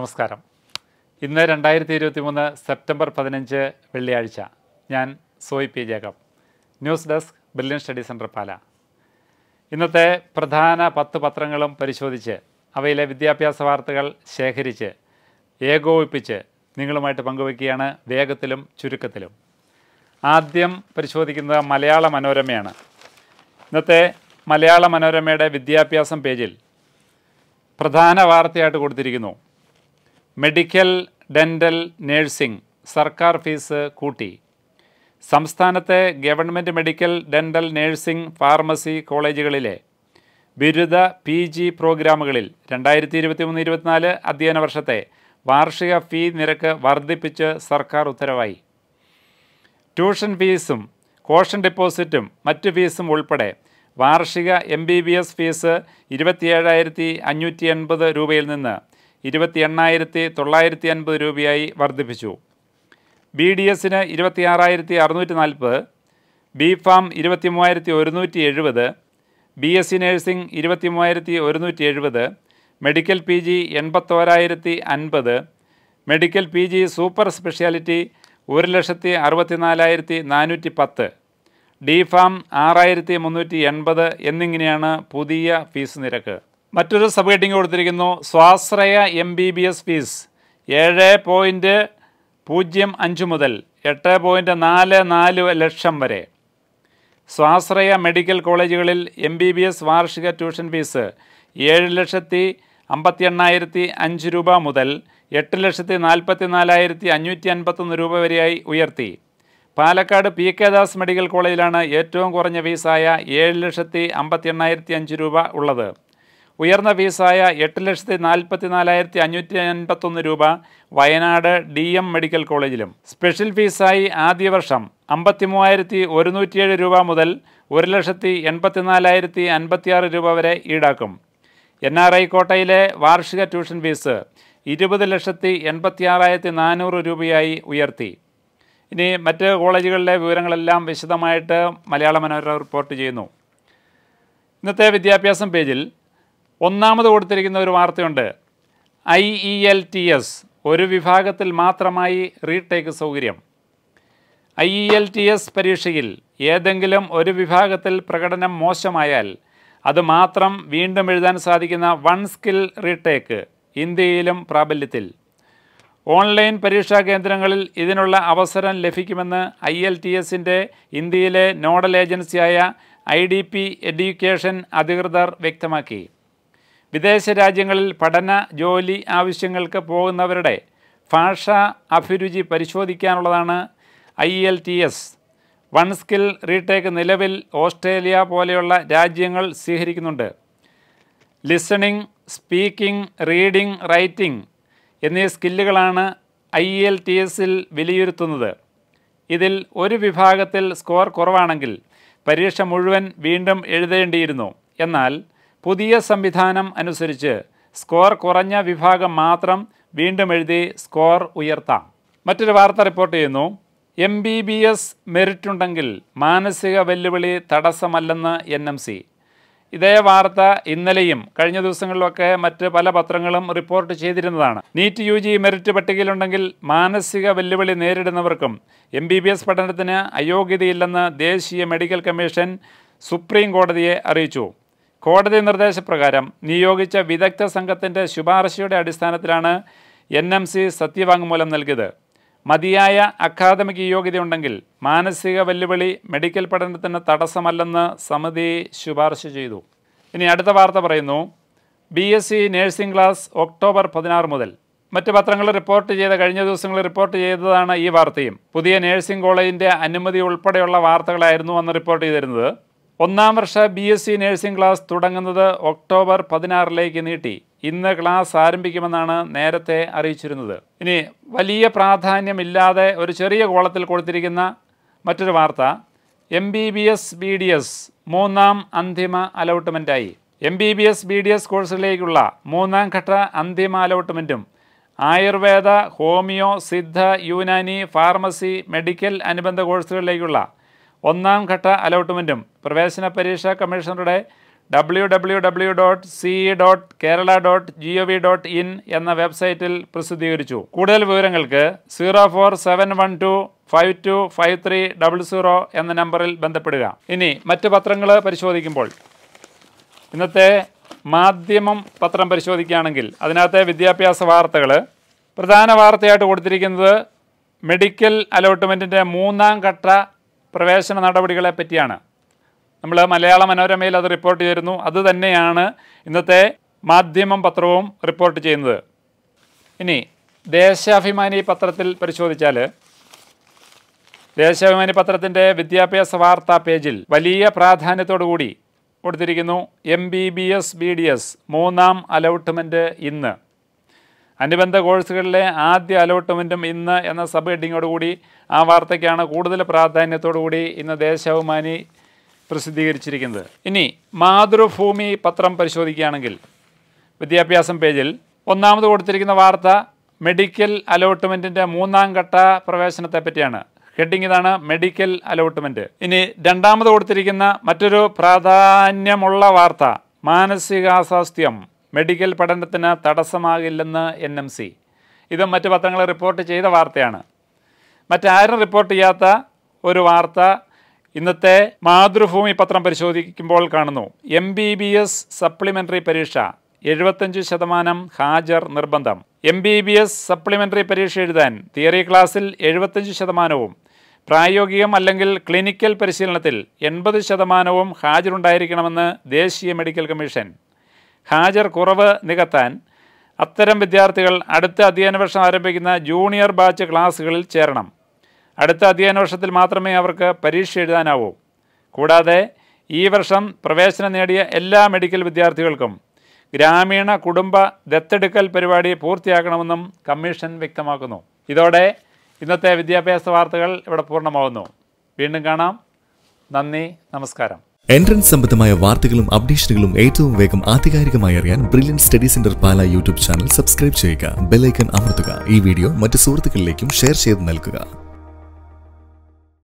നമസ്കാരം ഇന്ന് രണ്ടായിരത്തി ഇരുപത്തി മൂന്ന് സെപ്റ്റംബർ പതിനഞ്ച് വെള്ളിയാഴ്ച ഞാൻ Soy P Jacob news desk brilliant study centre Pala ഇന്നത്തെ പ്രധാന പത്ത് പത്രങ്ങളും പരിശോധിച്ച് അവയിലെ വിദ്യാഭ്യാസ വാർത്തകൾ ശേഖരിച്ച് ഏകോപിപ്പിച്ച് നിങ്ങളുമായിട്ട് പങ്കുവയ്ക്കുകയാണ് വേഗത്തിലും ചുരുക്കത്തിലും ആദ്യം പരിശോധിക്കുന്നത് മലയാള മനോരമയാണ് ഇന്നത്തെ മലയാള മനോരമയുടെ വിദ്യാഭ്യാസം പേജിൽ പ്രധാന വാർത്തയായിട്ട് കൊടുത്തിരിക്കുന്നു മെഡിക്കൽ ഡെൻ്റൽ നേഴ്സിംഗ് സർക്കാർ ഫീസ് കൂട്ടി സംസ്ഥാനത്തെ government medical dental nursing pharmacy കോളേജുകളിലെ ബിരുദ പി ജി പ്രോഗ്രാമുകളിൽ രണ്ടായിരത്തി ഇരുപത്തി മൂന്ന് ഇരുപത്തിനാല് അധ്യയന വർഷത്തെ വാർഷിക ഫീ നിരക്ക് വർദ്ധിപ്പിച്ച് സർക്കാർ ഉത്തരവായി ട്യൂഷൻ ഫീസും കോഷൻ ഡെപ്പോസിറ്റും മറ്റ് ഫീസും ഉൾപ്പെടെ വാർഷിക M B B S fees ഇരുപത്തിയേഴായിരത്തി അഞ്ഞൂറ്റി എൺപത് രൂപയിൽ നിന്ന് ഇരുപത്തി എണ്ണായിരത്തി തൊള്ളായിരത്തി അൻപത് രൂപയായി വർദ്ധിപ്പിച്ചു ബി ഡി എസിന് ഇരുപത്തിയാറായിരത്തി അറുന്നൂറ്റി നാൽപ്പത് ബി ഫാം ഇരുപത്തി മൂവായിരത്തി ഒരുന്നൂറ്റി എഴുപത് ബി എസ് സി നഴ്സിംഗ് ഇരുപത്തി മൂവായിരത്തി ഒരുന്നൂറ്റി എഴുപത് മെഡിക്കൽ പി ജി എൺപത്തോരായിരത്തി അൻപത് medical P G super speciality ഒരു ലക്ഷത്തി അറുപത്തിനാലായിരത്തി നാനൂറ്റി പത്ത് ഡി ഫാം ആറായിരത്തി മുന്നൂറ്റി എൺപത് എന്നിങ്ങനെയാണ് പുതിയ ഫീസ് നിരക്ക് മറ്റൊരു സബ് ഹെഡിങ് കൊടുത്തിരിക്കുന്നു സ്വാശ്രയ M B B S fees ഏഴ് പോയിൻറ്റ് പൂജ്യം അഞ്ച് മുതൽ എട്ട് പോയിൻറ്റ് നാല് നാല് ലക്ഷം വരെ സ്വാശ്രയ മെഡിക്കൽ കോളേജുകളിൽ എം ബി ബി എസ് വാർഷിക ട്യൂഷൻ ഫീസ് ഏഴ് ലക്ഷത്തി അമ്പത്തി എണ്ണായിരത്തി അഞ്ച് രൂപ മുതൽ എട്ട് ലക്ഷത്തി നാൽപ്പത്തി നാലായിരത്തി അഞ്ഞൂറ്റി അൻപത്തൊന്ന് രൂപ വരെയായി ഉയർത്തി Palakkad P K Das medical കോളേജിലാണ് ഏറ്റവും കുറഞ്ഞ ഫീസായ ഏഴ് ലക്ഷത്തി അമ്പത്തി എണ്ണായിരത്തി അഞ്ച് രൂപ ഉള്ളത് ഉയർന്ന ഫീസായ എട്ട് ലക്ഷത്തി നാൽപ്പത്തി നാലായിരത്തി അഞ്ഞൂറ്റി അൻപത്തൊന്ന് രൂപ വയനാട് ഡി എം മെഡിക്കൽ കോളേജിലും സ്പെഷ്യൽ ഫീസായി ആദ്യ വർഷം അമ്പത്തി മൂവായിരത്തി ഒരുന്നൂറ്റിയേഴ് രൂപ മുതൽ ഒരു ലക്ഷത്തി എൺപത്തി നാലായിരത്തി അൻപത്തിയാറ് രൂപ വരെ ഈടാക്കും എൻ ആർ ഐ കോട്ടയിലെ വാർഷിക ട്യൂഷൻ ഫീസ് ഇരുപത് ലക്ഷത്തി എൺപത്തിയാറായിരത്തി നാനൂറ് രൂപയായി ഉയർത്തി ഇനി മറ്റ് കോളേജുകളിലെ വിവരങ്ങളെല്ലാം വിശദമായിട്ട് മലയാള മനോരമ റിപ്പോർട്ട് ചെയ്യുന്നു ഇന്നത്തെ വിദ്യാഭ്യാസം പേജിൽ ഒന്നാമത് കൊടുത്തിരിക്കുന്ന ഒരു വാർത്തയുണ്ട് I E L T S ഒരു വിഭാഗത്തിൽ മാത്രമായി റീടേക്ക് സൗകര്യം I E L T S പരീക്ഷയിൽ ഏതെങ്കിലും ഒരു വിഭാഗത്തിൽ പ്രകടനം മോശമായാൽ അത് മാത്രം വീണ്ടും എഴുതാൻ സാധിക്കുന്ന വൺ സ്കിൽ റീടേക്ക് ഇന്ത്യയിലും പ്രാബല്യത്തിൽ ഓൺലൈൻ പരീക്ഷാ കേന്ദ്രങ്ങളിൽ ഇതിനുള്ള അവസരം ലഭിക്കുമെന്ന് ഐ എൽ ടി എസിൻ്റെ ഇന്ത്യയിലെ നോഡൽ ഏജൻസിയായ ഐ ഡി പി എഡ്യൂക്കേഷൻ അധികൃതർ വ്യക്തമാക്കി വിദേശ രാജ്യങ്ങളിൽ പഠന ജോലി ആവശ്യങ്ങൾക്ക് പോകുന്നവരുടെ ഭാഷാ അഭിരുചി പരിശോധിക്കാനുള്ളതാണ് I L T S one skill retake നിലവിൽ ഓസ്ട്രേലിയ പോലെയുള്ള രാജ്യങ്ങൾ സ്വീകരിക്കുന്നുണ്ട് ലിസണിംഗ് സ്പീക്കിംഗ് റീഡിംഗ് റൈറ്റിംഗ് എന്നീ സ്കില്ലുകളാണ് ഐ എൽ ടി എസിൽ വിലയിരുത്തുന്നത് ഇതിൽ ഒരു വിഭാഗത്തിൽ സ്കോർ കുറവാണെങ്കിൽ പരീക്ഷ മുഴുവൻ വീണ്ടും എഴുതേണ്ടിയിരുന്നു എന്നാൽ പുതിയ സംവിധാനം അനുസരിച്ച് സ്കോർ കുറഞ്ഞ വിഭാഗം മാത്രം വീണ്ടും എഴുതി സ്കോർ ഉയർത്താം മറ്റൊരു വാർത്ത റിപ്പോർട്ട് ചെയ്യുന്നു M B B S merit ഉണ്ടെങ്കിൽ മാനസിക വെല്ലുവിളി തടസ്സമല്ലെന്ന് എൻ എം സി ഇതേ വാർത്ത ഇന്നലെയും കഴിഞ്ഞ ദിവസങ്ങളിലൊക്കെ മറ്റ് പല പത്രങ്ങളും റിപ്പോർട്ട് ചെയ്തിരുന്നതാണ് നീറ്റ് യു ജി മെറിറ്റ് പട്ടികയിലുണ്ടെങ്കിൽ മാനസിക വെല്ലുവിളി നേരിടുന്നവർക്കും എം ബി ബി എസ് പഠനത്തിന് അയോഗ്യതയില്ലെന്ന് ദേശീയ മെഡിക്കൽ കമ്മീഷൻ സുപ്രീം കോടതിയെ അറിയിച്ചു കോടതി നിർദ്ദേശപ്രകാരം നിയോഗിച്ച വിദഗ്ധ സംഘത്തിൻ്റെ ശുപാർശയുടെ അടിസ്ഥാനത്തിലാണ് എൻ എം സി സത്യവാങ്മൂലം നൽകിയത് മതിയായ അക്കാദമിക് യോഗ്യതയുണ്ടെങ്കിൽ മാനസിക വെല്ലുവിളി മെഡിക്കൽ പഠനത്തിന് തടസ്സമല്ലെന്ന് സമിതി ശുപാർശ ചെയ്തു ഇനി അടുത്ത വാർത്ത പറയുന്നു B S C nursing class October പതിനാറ് മുതൽ മറ്റ് പത്രങ്ങൾ റിപ്പോർട്ട് ചെയ്ത കഴിഞ്ഞ ദിവസങ്ങളിൽ റിപ്പോർട്ട് ചെയ്തതാണ് ഈ വാർത്തയും പുതിയ നേഴ്സിംഗ് കോളേജിൻ്റെ അനുമതി ഉൾപ്പെടെയുള്ള വാർത്തകളായിരുന്നു അന്ന് റിപ്പോർട്ട് ചെയ്തിരുന്നത് ഒന്നാം വർഷ B S C nursing class തുടങ്ങുന്നത് ഒക്ടോബർ പതിനാറിലേക്ക് നീട്ടി ഇന്ന് ക്ലാസ് ആരംഭിക്കുമെന്നാണ് നേരത്തെ അറിയിച്ചിരുന്നത് ഇനി വലിയ പ്രാധാന്യമില്ലാതെ ഒരു ചെറിയ കോളത്തിൽ കൊടുത്തിരിക്കുന്ന മറ്റൊരു വാർത്ത M B B S B D S മൂന്നാം അന്തിമ അലോട്ട്മെൻറ്റായി M B B S B D S കോഴ്സുകളിലേക്കുള്ള മൂന്നാം ഘട്ട അന്തിമ അലോട്ട്മെൻറ്റും Ayurveda homeo Siddha Unani pharmacy medical അനുബന്ധ കോഴ്സുകളിലേക്കുള്ള ഒന്നാം ഘട്ട അലോട്ട്മെൻറ്റും പ്രവേശന പരീക്ഷാ കമ്മീഷണറുടെ W W W dot C dot Kerala dot G O V dot in എന്ന വെബ്സൈറ്റിൽ പ്രസിദ്ധീകരിച്ചു കൂടുതൽ വിവരങ്ങൾക്ക് zero four seven one two five two five three double zero എന്ന നമ്പറിൽ ബന്ധപ്പെടുക ഇനി മറ്റ് പത്രങ്ങൾ പരിശോധിക്കുമ്പോൾ ഇന്നത്തെ മാധ്യമം പത്രം പരിശോധിക്കുകയാണെങ്കിൽ അതിനകത്തെ വിദ്യാഭ്യാസ വാർത്തകൾ പ്രധാന വാർത്തയായിട്ട് കൊടുത്തിരിക്കുന്നത് മെഡിക്കൽ അലോട്ട്മെൻറ്റിൻ്റെ മൂന്നാം ഘട്ട പ്രവേശന നടപടികളെ പറ്റിയാണ് നമ്മൾ മലയാള മനോരമയിൽ അത് റിപ്പോർട്ട് ചെയ്തിരുന്നു അത് തന്നെയാണ് ഇന്നത്തെ മാധ്യമം പത്രവും റിപ്പോർട്ട് ചെയ്യുന്നത് ഇനി ദേശാഭിമാനി പത്രത്തിൽ പരിശോധിച്ചാൽ ദേശാഭിമാനി പത്രത്തിൻ്റെ വിദ്യാഭ്യാസ വാർത്താ പേജിൽ വലിയ പ്രാധാന്യത്തോടു കൂടി കൊടുത്തിരിക്കുന്നു M B B S B D S മൂന്നാം അലോട്ട്മെൻറ്റ് ഇന്ന് അനുബന്ധ കോഴ്സുകളിലെ ആദ്യ അലോട്ട്മെൻറ്റും ഇന്ന് എന്ന സബ് ഹെഡിങ്ങോടുകൂടി ആ വാർത്തയ്ക്കാണ് കൂടുതൽ പ്രാധാന്യത്തോടു കൂടി ഇന്ന് ദേശാഭിമാനി പ്രസിദ്ധീകരിച്ചിരിക്കുന്നത് ഇനി മാതൃഭൂമി പത്രം പരിശോധിക്കുകയാണെങ്കിൽ വിദ്യാഭ്യാസം പേജിൽ ഒന്നാമത് കൊടുത്തിരിക്കുന്ന വാർത്ത മെഡിക്കൽ അലോട്ട്മെൻറ്റിൻ്റെ മൂന്നാം ഘട്ട പ്രവേശനത്തെ പറ്റിയാണ് ഹെഡിങ് ഇതാണ് മെഡിക്കൽ അലോട്ട്മെൻറ്റ് ഇനി രണ്ടാമത് കൊടുത്തിരിക്കുന്ന മറ്റൊരു പ്രാധാന്യമുള്ള വാർത്ത മാനസികാസ്വാസ്ഥ്യം മെഡിക്കൽ പഠനത്തിന് തടസ്സമാകില്ലെന്ന് എൻ എം സി ഇത് മറ്റ് പത്രങ്ങൾ റിപ്പോർട്ട് ചെയ്ത വാർത്തയാണ് മറ്റാരും റിപ്പോർട്ട് ചെയ്യാത്ത ഒരു വാർത്ത ഇന്നത്തെ മാതൃഭൂമി പത്രം പരിശോധിക്കുമ്പോൾ കാണുന്നു M B B S supplementary പരീക്ഷ എഴുപത്തഞ്ച് ശതമാനം ഹാജർ നിർബന്ധം M B B S supplementary പരീക്ഷ എഴുതാൻ തിയറി ക്ലാസ്സിൽ എഴുപത്തഞ്ച് ശതമാനവും പ്രായോഗികം അല്ലെങ്കിൽ ക്ലിനിക്കൽ പരിശീലനത്തിൽ എൺപത് ശതമാനവും ഹാജരുണ്ടായിരിക്കണമെന്ന് ദേശീയ മെഡിക്കൽ കമ്മീഷൻ ഹാജർ കുറവ് നികത്താൻ അത്തരം വിദ്യാർത്ഥികൾ അടുത്ത അധ്യയന വർഷം ആരംഭിക്കുന്ന ജൂനിയർ ബാച്ച് ക്ലാസ്സുകളിൽ ചേരണം അടുത്ത അധ്യയന വർഷത്തിൽ മാത്രമേ അവർക്ക് പരീക്ഷ എഴുതാനാവൂ കൂടാതെ ഈ വർഷം പ്രവേശനം നേടിയ എല്ലാ മെഡിക്കൽ വിദ്യാർത്ഥികൾക്കും ഗ്രാമീണ കുടുംബ ദത്തെടുക്കൽ പരിപാടി പൂർത്തിയാക്കണമെന്നും കമ്മീഷൻ വ്യക്തമാക്കുന്നു ഇതോടെ ഇന്നത്തെ വിദ്യാഭ്യാസ വാർത്തകൾ ഇവിടെ പൂർണ്ണമാവുന്നു വീണ്ടും കാണാം നന്ദി നമസ്കാരം എൻട്രൻസ് സംബന്ധമായ വാർത്തകളും അപ്ഡേഷനുകളും ഏറ്റവും വേഗം ആധികാരികമായി അറിയാൻ brilliant study centre Pala YouTube channel subscribe ചെയ്യുക ബെല്ലൈക്കൺ അമർത്തുക ഈ വീഡിയോ മറ്റ് സുഹൃത്തുക്കളിലേക്കും ഷെയർ ചെയ്ത് നൽകുക